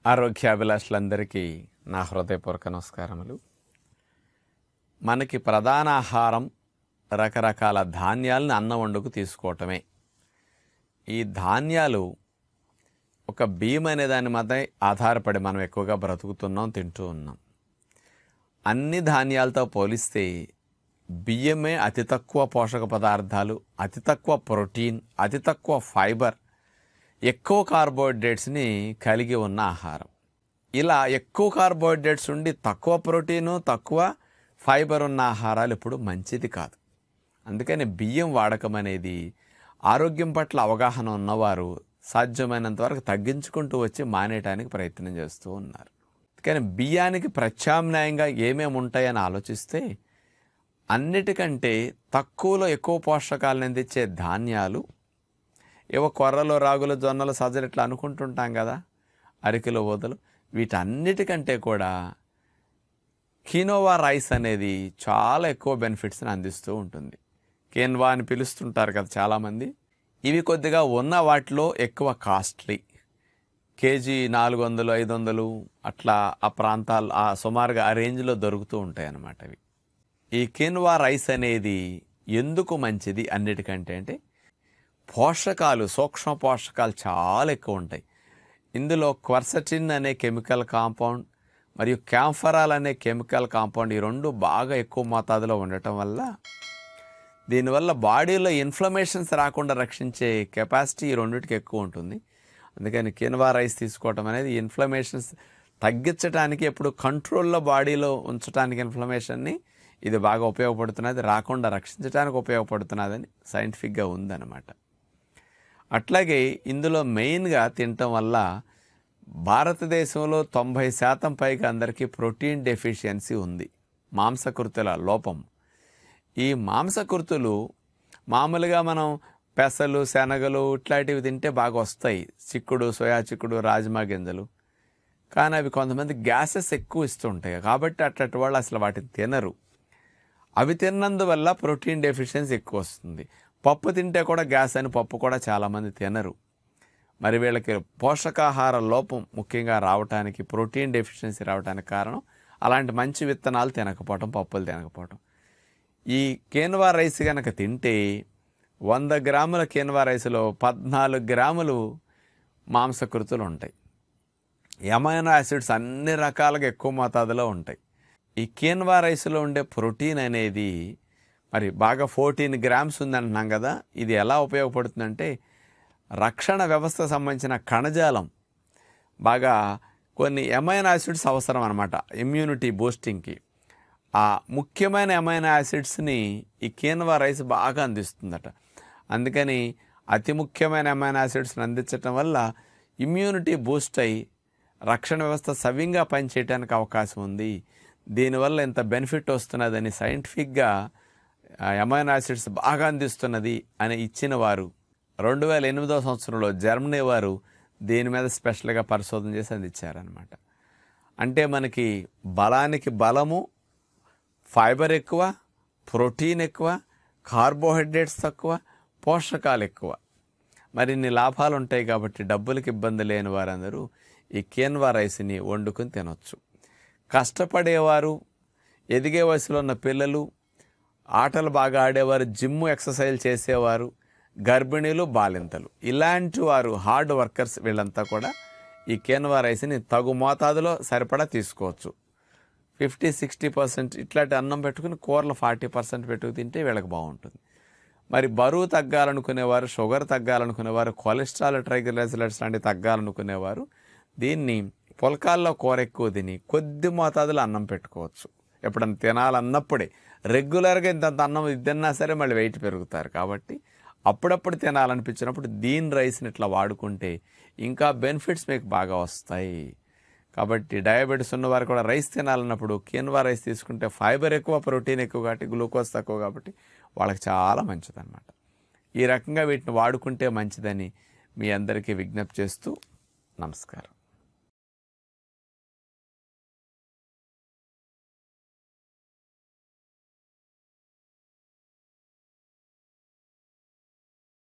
ఆరోగ్యాభిలాషులందరికీ నా హృదయపూర్వక నమస్కారములు మనకి ప్రధాన ఆహారం రకరకాల ధాన్యాలను అన్నం వండుకు తీసుకోవటమే ఈ ధాన్యాలు ఒక బియ్యం అనే దాని మీద ఆధారపడి మనం ఎక్కువగా బ్రతుకుతున్నాం తింటూ ఉన్నాం అన్ని ధాన్యాలతో పోలిస్తే బియ్యమే అతి తక్కువ పోషక పదార్థాలు అతి తక్కువ ప్రోటీన్ అతి తక్కువ ఫైబర్ ఎక్కువ కార్బోహైడ్రేట్స్ని కలిగి ఉన్న ఆహారం ఇలా ఎక్కువ కార్బోహైడ్రేట్స్ ఉండి తక్కువ ప్రోటీను తక్కువ ఫైబర్ ఉన్న ఆహారాలు ఇప్పుడు మంచిది కాదు అందుకని బియ్యం వాడకం అనేది ఆరోగ్యం పట్ల అవగాహన ఉన్నవారు సాధ్యమైనంత వరకు తగ్గించుకుంటూ వచ్చి మానేయటానికి ప్రయత్నం చేస్తూ ఉన్నారు కానీ బియ్యానికి ప్రత్యామ్నాయంగా ఏమేమి ఉంటాయని ఆలోచిస్తే అన్నిటికంటే తక్కువలో ఎక్కువ పోషకాలను అందించే ధాన్యాలు ఏవో కొర్రలు రాగులు జొన్నలు సజ్జలు ఇట్లా అనుకుంటుంటాం కదా అరికెలు ఓదలు వీటన్నిటికంటే కూడా కీనోవా రైస్ అనేది చాలా ఎక్కువ బెనిఫిట్స్ని అందిస్తూ ఉంటుంది కేన్వా అని పిలుస్తుంటారు కదా చాలామంది ఇవి కొద్దిగా ఉన్న వాటిలో ఎక్కువ కాస్ట్లీ కేజీ నాలుగు వందలు ఐదు వందలు అట్లా ఆ ప్రాంతాలు ఆ సుమారుగా ఆ రేంజ్లో దొరుకుతూ ఉంటాయి అన్నమాట అవి ఈ కిన్వా రైస్ అనేది ఎందుకు మంచిది అన్నిటికంటే అంటే పోషకాలు సూక్ష్మ పోషకాలు చాలా ఎక్కువ ఉంటాయి ఇందులో క్వర్సటిన్ అనే కెమికల్ కాంపౌండ్ మరియు క్యాంఫరాల్ అనే కెమికల్ కాంపౌండ్ ఈ రెండు బాగా ఎక్కువ మోతాదులో ఉండటం వల్ల దీనివల్ల బాడీలో ఇన్ఫ్లమేషన్స్ రాకుండా రక్షించే కెపాసిటీ ఈ రెండింటికి ఎక్కువ ఉంటుంది అందుకని కిన్వా రైస్ తీసుకోవటం అనేది ఇన్ఫ్లమేషన్స్ తగ్గించడానికి ఎప్పుడు కంట్రోల్లో బాడీలో ఉంచడానికి ఇన్ఫ్లమేషన్ని ఇది బాగా ఉపయోగపడుతున్నది రాకుండా రక్షించడానికి ఉపయోగపడుతున్నదని సైంటిఫిక్గా ఉందన్నమాట అట్లాగే ఇందులో మెయిన్గా తినటం వల్ల భారతదేశంలో తొంభై శాతం పైగా అందరికీ ప్రోటీన్ డెఫిషియన్సీ ఉంది మాంసకృతుల లోపం ఈ మాంసకృతులు మామూలుగా మనం పెసలు శనగలు ఇట్లాంటివి తింటే బాగా వస్తాయి చిక్కుడు సోయా చిక్కుడు రాజ్మా గింజలు కానీ అవి కొంతమంది గ్యాసెస్ ఎక్కువ ఇస్తుంటాయి కాబట్టి అట్లాంటి వాళ్ళు అసలు వాటిని తినరు అవి తిన్నందువల్ల ప్రోటీన్ డెఫిషియన్సీ ఎక్కువ వస్తుంది పప్పు తింటే కూడా గ్యాస్ అని పప్పు కూడా చాలామంది తినరు మరి వీళ్ళకి పోషకాహార లోపం ముఖ్యంగా రావటానికి ప్రోటీన్ డెఫిషియన్సీ రావడానికి కారణం అలాంటి మంచి విత్తనాలు తినకపోవటం పప్పులు తినకపోవటం ఈ కేన్వా రైస్ కనుక తింటే వంద గ్రాముల కేన్వా రైస్లో పద్నాలుగు గ్రాములు మాంసకృతులు ఉంటాయి ఎమైనో యాసిడ్స్ అన్ని రకాలుగా ఎక్కువ మోతాదులో ఉంటాయి ఈ కేన్వా రైస్లో ఉండే ప్రోటీన్ అనేది మరి బాగా ఫోర్టీన్ గ్రామ్స్ ఉందంటున్నాం కదా ఇది ఎలా ఉపయోగపడుతుందంటే రక్షణ వ్యవస్థ సంబంధించిన కణజాలం బాగా కొన్ని ఎమైనో యాసిడ్స్ అవసరం అనమాట ఇమ్యూనిటీ బూస్టింగ్కి ఆ ముఖ్యమైన ఎమైనో యాసిడ్స్ని ఈ కేన్వా రైస్ బాగా అందిస్తుందట అందుకని అతి ముఖ్యమైన ఎమైనో యాసిడ్స్ని అందించటం వల్ల ఇమ్యూనిటీ బూస్ట్ అయ్యి రక్షణ వ్యవస్థ సవ్యంగా పనిచేయడానికి అవకాశం ఉంది దీనివల్ల ఇంత బెనిఫిట్ వస్తున్నదని సైంటిఫిక్గా ఎమైనో యాసిడ్స్ బాగా అందిస్తున్నది అని ఇచ్చిన వారు రెండు వేల ఎనిమిదో సంవత్సరంలో జర్మనీ వారు దీని మీద స్పెషల్గా పరిశోధన చేసి అందించారనమాట అంటే మనకి బలానికి బలము ఫైబర్ ఎక్కువ ప్రోటీన్ ఎక్కువ కార్బోహైడ్రేట్స్ తక్కువ పోషకాలు ఎక్కువ మరి ఇన్ని లాభాలు ఉంటాయి కాబట్టి డబ్బులకు ఇబ్బంది లేని వారందరూ ఈ కేన్వా రైస్ని వండుకొని తినొచ్చు కష్టపడేవారు ఎదిగే వయసులో ఉన్న పిల్లలు ఆటలు బాగా ఆడేవారు జిమ్ ఎక్సర్సైజ్ చేసేవారు గర్భిణీలు బాలింతలు ఇలాంటి వారు హార్డ్ వర్కర్స్ వీళ్ళంతా కూడా ఈ కేన్వా రైస్ని తగు మోతాదులో సరిపడా తీసుకోవచ్చు ఫిఫ్టీ సిక్స్టీ పర్సెంట్ ఇట్లాంటి అన్నం పెట్టుకుని కూరలు ఫార్టీ పర్సెంట్ పెట్టుకు తింటే వీళ్ళకి బాగుంటుంది మరి బరువు తగ్గాలనుకునేవారు షుగర్ తగ్గాలనుకునేవారు కొలెస్ట్రాల్ ట్రైగ్లైసరైడ్స్ లాంటివి తగ్గాలనుకునేవారు దీన్ని పొలకాల్లో కూర ఎక్కువ తిని కొద్ది మోతాదులో అన్నం పెట్టుకోవచ్చు ఎప్పుడన్నా తినాలన్నప్పుడే రెగ్యులర్గా ఇంత అన్నం ఇది తిన్నా సరే మళ్ళీ వెయిట్ పెరుగుతారు కాబట్టి అప్పుడప్పుడు తినాలనిపించినప్పుడు దీని రైస్ని ఇట్లా వాడుకుంటే ఇంకా బెనిఫిట్స్ మీకు బాగా వస్తాయి కాబట్టి డయాబెటీస్ ఉన్నవారు కూడా రైస్ తినాలన్నప్పుడు కిన్వా రైస్ తీసుకుంటే ఫైబర్ ఎక్కువ ప్రోటీన్ ఎక్కువ కాబట్టి గ్లూకోజ్ తక్కువ కాబట్టి వాళ్ళకి చాలా మంచిదన్నమాట ఈ రకంగా వీటిని వాడుకుంటే మంచిదని మీ అందరికీ విజ్ఞప్తి చేస్తూ నమస్కారం